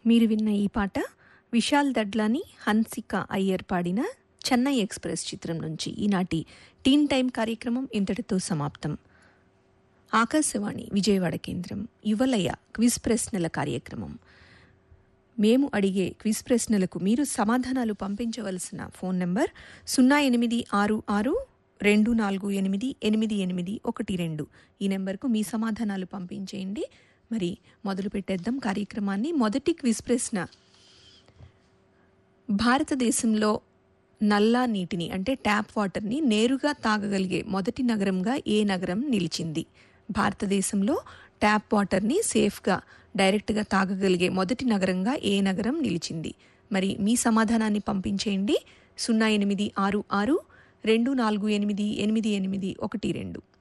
మీరు విన్న ఈ పాట విశాల్ దడ్లాని హన్సిక అయ్యర్ పాడిన చెన్నై ఎక్స్ప్రెస్ చిత్రం నుంచి ఈనాటి టీన్ టైం కార్యక్రమం ఇంతటితో సమాప్తం ఆకాశవాణి విజయవాడ కేంద్రం యువలయ క్విజ్ ప్రశ్నల కార్యక్రమం మేము అడిగే క్విజ్ ప్రశ్నలకు మీరు సమాధానాలు పంపించవలసిన ఫోన్ నంబర్ సున్నా ఎనిమిది ఆరు ఆరు రెండు నాలుగు ఎనిమిది ఎనిమిది ఎనిమిది ఒకటి రెండు ఈ నెంబర్కు మీ సమాధానాలు పంపించేయండి మరి మొదలు పెట్టేద్దాం కార్యక్రమాన్ని మొదటి క్విజ్ ప్రశ్న భారతదేశంలో నల్లా నీటిని అంటే ట్యాప్ వాటర్ని నేరుగా తాగగలిగే మొదటి నగరంగా ఏ నగరం నిలిచింది భారతదేశంలో ట్యాప్ వాటర్ని సేఫ్గా డైరెక్ట్గా తాగగలిగే మొదటి నగరంగా ఏ నగరం నిలిచింది మరి మీ సమాధానాన్ని పంపించేయండి సున్నా ఎనిమిది ఆరు ఆరు రెండు నాలుగు ఎనిమిది ఎనిమిది ఎనిమిది ఒకటి రెండు